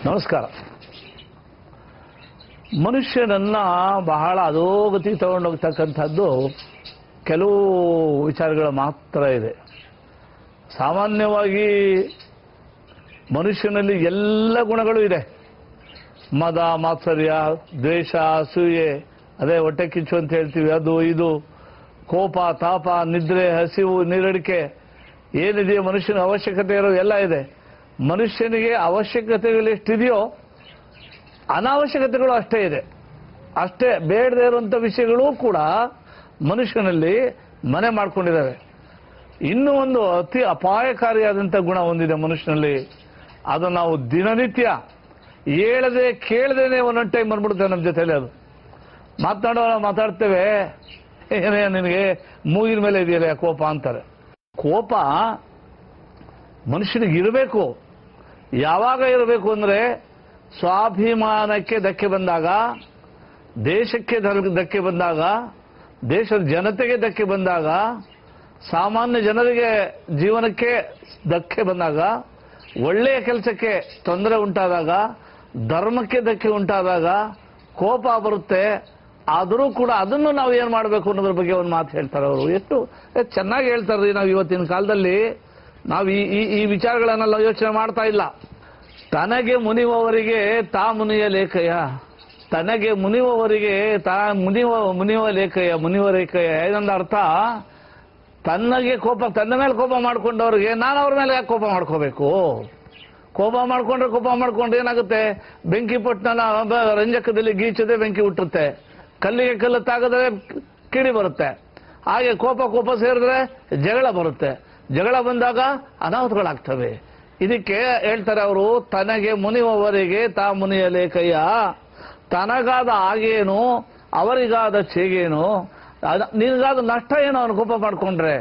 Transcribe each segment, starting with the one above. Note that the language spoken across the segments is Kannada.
ನಮಸ್ಕಾರ ಮನುಷ್ಯನನ್ನ ಬಹಳ ಅಧೋಗತಿ ತಗೊಂಡೋಗ್ತಕ್ಕಂಥದ್ದು ಕೆಲವು ವಿಚಾರಗಳು ಮಾತ್ರ ಇದೆ ಸಾಮಾನ್ಯವಾಗಿ ಮನುಷ್ಯನಲ್ಲಿ ಎಲ್ಲ ಗುಣಗಳು ಇದೆ ಮದ ಮಾತ್ಸರ್ಯ ದ್ವೇಷ ಅಸೂಯೆ ಅದೇ ಹೊಟ್ಟೆ ಕಿಚ್ಚು ಅಂತ ಹೇಳ್ತೀವಿ ಅದು ಇದು ಕೋಪ ತಾಪ ನಿದ್ರೆ ಹಸಿವು ನೀರಡಿಕೆ ಏನಿದೆಯೋ ಮನುಷ್ಯನ ಅವಶ್ಯಕತೆ ಇರೋ ಎಲ್ಲ ಇದೆ ಮನುಷ್ಯನಿಗೆ ಅವಶ್ಯಕತೆಗಳು ಎಷ್ಟಿದೆಯೋ ಅನಾವಶ್ಯಕತೆಗಳು ಅಷ್ಟೇ ಇದೆ ಅಷ್ಟೇ ಬೇಡದೇ ಇರುವಂಥ ವಿಷಯಗಳು ಕೂಡ ಮನುಷ್ಯನಲ್ಲಿ ಮನೆ ಮಾಡ್ಕೊಂಡಿದ್ದಾವೆ ಇನ್ನೂ ಒಂದು ಅತಿ ಅಪಾಯಕಾರಿಯಾದಂಥ ಗುಣ ಹೊಂದಿದೆ ಮನುಷ್ಯನಲ್ಲಿ ಅದು ನಾವು ದಿನನಿತ್ಯ ಹೇಳದೆ ಕೇಳದೇನೆ ಒಂದೊಂದು ಟೈಮ್ ಬಂದ್ಬಿಡುತ್ತೆ ನಮ್ಮ ಜೊತೆಲಿ ಅದು ಮಾತನಾಡೋ ಮಾತಾಡ್ತೇವೆ ಏನೇ ನಿನಗೆ ಮೂಗಿನ ಮೇಲೆ ಇದೆಯಲ್ಲ ಕೋಪ ಅಂತಾರೆ ಕೋಪ ಮನುಷ್ಯನಿಗೆ ಇರಬೇಕು ಯಾವಾಗ ಇರಬೇಕು ಅಂದ್ರೆ ಸ್ವಾಭಿಮಾನಕ್ಕೆ ಧಕ್ಕೆ ಬಂದಾಗ ದೇಶಕ್ಕೆ ಧರ್- ಧಕ್ಕೆ ಬಂದಾಗ ದೇಶದ ಜನತೆಗೆ ಧಕ್ಕೆ ಬಂದಾಗ ಸಾಮಾನ್ಯ ಜನರಿಗೆ ಜೀವನಕ್ಕೆ ಧಕ್ಕೆ ಬಂದಾಗ ಒಳ್ಳೆಯ ಕೆಲಸಕ್ಕೆ ತೊಂದರೆ ಉಂಟಾದಾಗ ಧರ್ಮಕ್ಕೆ ಧಕ್ಕೆ ಉಂಟಾದಾಗ ಕೋಪ ಬರುತ್ತೆ ಆದರೂ ಕೂಡ ಅದನ್ನು ನಾವು ಏನು ಮಾಡಬೇಕು ಅನ್ನೋದ್ರ ಬಗ್ಗೆ ಒಂದು ಮಾತು ಹೇಳ್ತಾರೆ ಅವರು ಎಷ್ಟು ಎಷ್ಟು ಚೆನ್ನಾಗಿ ಹೇಳ್ತಾರೆ ನಾವು ಇವತ್ತಿನ ಕಾಲದಲ್ಲಿ ನಾವು ಈ ಈ ಈ ವಿಚಾರಗಳನ್ನೆಲ್ಲ ಯೋಚನೆ ಮಾಡ್ತಾ ಇಲ್ಲ ತನಗೆ ಮುನಿಯುವವರಿಗೆ ತಾ ಮುನಿಯ ಲೇಖಯ ತನಗೆ ಮುನಿಯುವವರಿಗೆ ತಾ ಮುನಿಯುವ ಮುನಿಯುವ ಲೇಖಯ ಮುನಿಯುವ ಲೇಖಯ ಏನಂದ ಅರ್ಥ ತನ್ನಗೆ ಕೋಪ ತನ್ನ ಮೇಲೆ ಕೋಪ ಮಾಡ್ಕೊಂಡವ್ರಿಗೆ ನಾನು ಅವ್ರ ಮೇಲೆ ಯಾಕೆ ಕೋಪ ಮಾಡ್ಕೋಬೇಕು ಕೋಪ ಮಾಡ್ಕೊಂಡ್ರೆ ಕೋಪ ಮಾಡ್ಕೊಂಡ್ರೆ ಏನಾಗುತ್ತೆ ಬೆಂಕಿ ಪಟ್ಟಣ ರಂಜಕದಲ್ಲಿ ಗೀಚದೆ ಬೆಂಕಿ ಹುಟ್ಟುತ್ತೆ ಕಲ್ಲಿಗೆ ಕಲ್ಲು ತಾಗದ್ರೆ ಕಿಡಿ ಬರುತ್ತೆ ಹಾಗೆ ಕೋಪ ಕೋಪ ಸೇರಿದ್ರೆ ಜಗಳ ಬರುತ್ತೆ ಜಗಳ ಬಂದಾಗ ಅನಾಹುತಗಳಾಗ್ತವೆ ಇದಕ್ಕೆ ಹೇಳ್ತಾರೆ ಅವರು ತನಗೆ ಮುನಿಯುವವರಿಗೆ ತಾ ಮುನಿಯ ಲೇಖಯ್ಯ ತನಗಾದ ಆಗೇನು ಅವರಿಗಾದ ಚೇಗೇನು ಅದ- ನಿನಗಾದ ನಷ್ಟ ಏನು ಅವನು ಕೋಪ ಮಾಡ್ಕೊಂಡ್ರೆ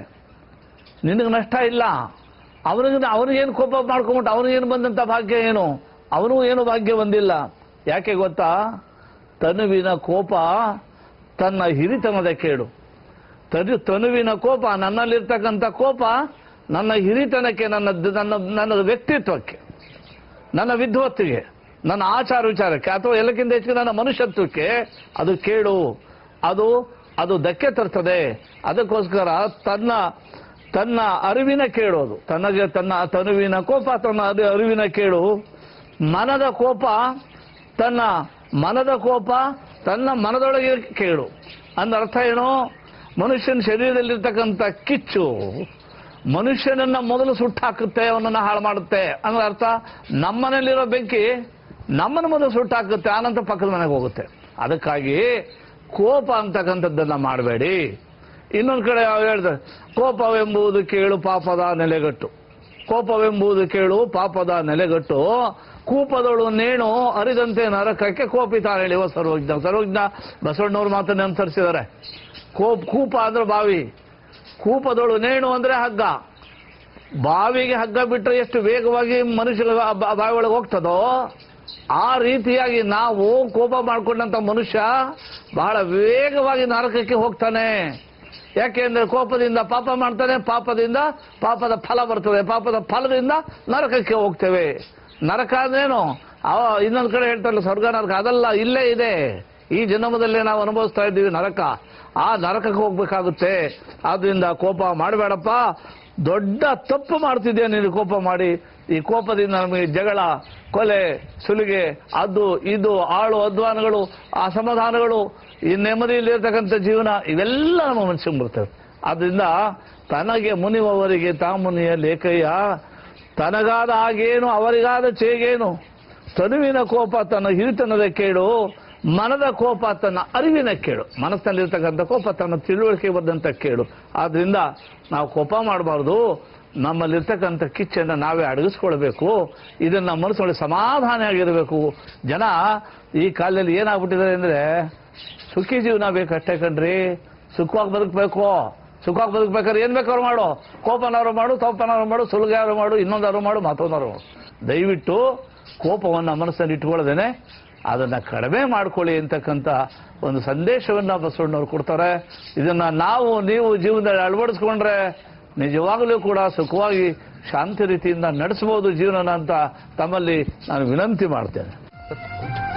ನಿನಗೆ ನಷ್ಟ ಇಲ್ಲ ಅವನಿಗೆ ಅವನಿಗೇನು ಕೋಪ ಮಾಡ್ಕೊಂಬಿಟ್ಟು ಅವನಿಗೇನು ಬಂದಂತ ಭಾಗ್ಯ ಏನು ಅವನು ಏನು ಭಾಗ್ಯ ಬಂದಿಲ್ಲ ಯಾಕೆ ಗೊತ್ತಾ ತನುವಿನ ಕೋಪ ತನ್ನ ಹಿರಿತನದ ಕೇಡು ತನು ತನುವಿನ ಕೋಪ ನನ್ನಲ್ಲಿರ್ತಕ್ಕಂಥ ಕೋಪ ನನ್ನ ಹಿರಿತನಕ್ಕೆ ನನ್ನ ನನ್ನ ನನ್ನ ವ್ಯಕ್ತಿತ್ವಕ್ಕೆ ನನ್ನ ವಿದ್ವತ್ತಿಗೆ ನನ್ನ ಆಚಾರ ವಿಚಾರಕ್ಕೆ ಅಥವಾ ಎಲ್ಲಕ್ಕಿಂತ ಹೆಚ್ಚಿಗೆ ನನ್ನ ಮನುಷ್ಯತ್ವಕ್ಕೆ ಅದು ಕೇಡು ಅದು ಅದು ಧಕ್ಕೆ ತರ್ತದೆ ಅದಕ್ಕೋಸ್ಕರ ತನ್ನ ತನ್ನ ಅರಿವಿನ ಕೇಳು ಅದು ತನಗೆ ತನ್ನ ತನುವಿನ ಕೋಪ ತನ್ನ ಅರಿ- ಅರಿವಿನ ಕೇಳು ಮನದ ಕೋಪ ತನ್ನ ಮನದ ಕೋಪ ತನ್ನ ಮನದೊಳಗೆ ಕೇಳು ಅಂದ ಅರ್ಥ ಏನು ಮನುಷ್ಯನ ಶರೀರದಲ್ಲಿರ್ತಕ್ಕಂಥ ಕಿಚ್ಚು ಮನುಷ್ಯನನ್ನ ಮೊದಲು ಸುಟ್ಟಾಕುತ್ತೆ ಅವನನ್ನ ಹಾಳು ಮಾಡುತ್ತೆ ಅಂದ್ರೆ ಅರ್ಥ ನಮ್ಮನೇಲಿರೋ ಬೆಂಕಿ ನಮ್ಮನ್ನ ಮೊದಲು ಸುಟ್ಟಾಕುತ್ತೆ ಆನಂತರ ಪಕ್ಕದ ಮನೆಗೆ ಹೋಗುತ್ತೆ ಅದಕ್ಕಾಗಿ ಕೋಪ ಅಂತಕ್ಕಂಥದ್ದನ್ನ ಮಾಡಬೇಡಿ ಇನ್ನೊಂದು ಕಡೆ ಹೇಳ್ತಾರೆ ಕೋಪವೆಂಬುದು ಕೇಳು ಪಾಪದ ನೆಲೆಗಟ್ಟು ಕೋಪವೆಂಬುದು ಕೇಳು ಪಾಪದ ನೆಲೆಗಟ್ಟು ಕೂಪದಳು ನೇಣು ಅರಿದಂತೆ ನರಕಕ್ಕೆ ಕೋಪಿತಾಳೆ ಎಳೆಯುವ ಸರ್ವಜ್ಞ ಸರ್ವಜ್ಞ ಬಸವಣ್ಣವ್ರ ಮಾತನ್ನ ಅನುಸರಿಸಿದ್ದಾರೆ ಕೋಪ್ ಕೂಪ ಅಂದ್ರೆ ಬಾವಿ ಕೂಪದಳು ನೇಣು ಅಂದ್ರೆ ಹಗ್ಗ ಬಾವಿಗೆ ಹಗ್ಗ ಬಿಟ್ಟರೆ ಎಷ್ಟು ವೇಗವಾಗಿ ಮನುಷ್ಯ ಬಾವಿ ಒಳಗೆ ಹೋಗ್ತದೋ ಆ ರೀತಿಯಾಗಿ ನಾವು ಕೋಪ ಮಾಡ್ಕೊಂಡಂತ ಮನುಷ್ಯ ಬಹಳ ವೇಗವಾಗಿ ನರಕಕ್ಕೆ ಹೋಗ್ತಾನೆ ಯಾಕೆಂದ್ರೆ ಕೋಪದಿಂದ ಪಾಪ ಮಾಡ್ತಾನೆ ಪಾಪದಿಂದ ಪಾಪದ ಫಲ ಬರ್ತದೆ ಪಾಪದ ಫಲದಿಂದ ನರಕಕ್ಕೆ ಹೋಗ್ತೇವೆ ನರಕ ಅಂದ್ರೇನು ಅವ ಇನ್ನೊಂದು ಕಡೆ ಹೇಳ್ತಾರಲ್ಲ ಸ್ವರ್ಗ ನರಕ ಅದಲ್ಲ ಇಲ್ಲೇ ಇದೆ ಈ ಜನ್ಮದಲ್ಲೇ ನಾವು ಅನುಭವಿಸ್ತಾ ಇದ್ದೀವಿ ನರಕ ಆ ನರಕಕ್ಕೆ ಹೋಗ್ಬೇಕಾಗುತ್ತೆ ಆದ್ರಿಂದ ಕೋಪ ಮಾಡಬೇಡಪ್ಪ ದೊಡ್ಡ ತಪ್ಪು ಮಾಡ್ತಿದ್ಯಾ ನೀನು ಕೋಪ ಮಾಡಿ ಈ ಕೋಪದಿಂದ ನಮಗೆ ಜಗಳ ಕೊಲೆ ಸುಲಿಗೆ ಅದು ಇದು ಆಳು ಅಧ್ವಾನಗಳು ಅಸಮಾಧಾನಗಳು ಈ ನೆಮ್ಮದಿಯಲ್ಲಿರ್ತಕ್ಕಂಥ ಜೀವನ ಇವೆಲ್ಲ ನಮ್ಮ ಮನಸ್ಸಿಗೆ ಬರ್ತವೆ ಆದ್ರಿಂದ ತನಗೆ ಮುನಿಯುವವರಿಗೆ ತಾ ಮುನಿಯ ಲೇಖಯ್ಯ ತನಗಾದ ಆಗೇನು ಅವರಿಗಾದ ಚೇಗೇನು ತನುವಿನ ಕೋಪ ತನ್ನ ಹಿರಿತನದ ಕೇಳು ಮನದ ಕೋಪ ತನ್ನ ಅರಿವಿನ ಕೇಳು ಮನಸ್ಸಿನಲ್ಲಿರ್ತಕ್ಕಂಥ ಕೋಪ ತನ್ನ ತಿಳುವಳಿಕೆ ಬಂದಂತ ಕೇಳು ಆದ್ರಿಂದ ನಾವು ಕೋಪ ಮಾಡಬಾರ್ದು ನಮ್ಮಲ್ಲಿರ್ತಕ್ಕಂಥ ಕಿಚ್ಚನ್ನು ನಾವೇ ಅಡಗಿಸ್ಕೊಳ್ಬೇಕು ಇದನ್ನ ಮನಸ್ಸೊಳಗೆ ಸಮಾಧಾನಿಯಾಗಿರಬೇಕು ಜನ ಈ ಕಾಲದಲ್ಲಿ ಏನಾಗ್ಬಿಟ್ಟಿದ್ದಾರೆ ಅಂದ್ರೆ ಸುಖಿ ಜೀವನ ಬೇಕಷ್ಟೇ ಕಣ್ರಿ ಸುಖವಾಗಿ ಬದುಕಬೇಕು ಸುಖವಾಗಿ ಬದುಕ್ಬೇಕಾದ್ರೆ ಏನ್ ಬೇಕಾದ್ರು ಮಾಡು ಕೋಪನವ್ರು ಮಾಡು ತೋಪನವ್ರು ಮಾಡು ಸುಲಿಗಾರು ಮಾಡು ಇನ್ನೊಂದಾರು ಮಾಡು ಮತ್ತೊಂದಾರು ಮಾಡು ದಯವಿಟ್ಟು ಕೋಪವನ್ನ ಮನಸ್ಸಲ್ಲಿ ಇಟ್ಕೊಳ್ಳದೇನೆ ಅದನ್ನ ಕಡಿಮೆ ಮಾಡ್ಕೊಳ್ಳಿ ಅಂತಕ್ಕಂಥ ಒಂದು ಸಂದೇಶವನ್ನ ಬಸವಣ್ಣವ್ರು ಕೊಡ್ತಾರೆ ಇದನ್ನ ನಾವು ನೀವು ಜೀವನದಲ್ಲಿ ಅಳವಡಿಸ್ಕೊಂಡ್ರೆ ನಿಜವಾಗಲೂ ಕೂಡ ಸುಖವಾಗಿ ಶಾಂತಿ ರೀತಿಯಿಂದ ನಡೆಸಬಹುದು ಜೀವನನ ಅಂತ ತಮ್ಮಲ್ಲಿ ನಾನು ವಿನಂತಿ ಮಾಡ್ತೇನೆ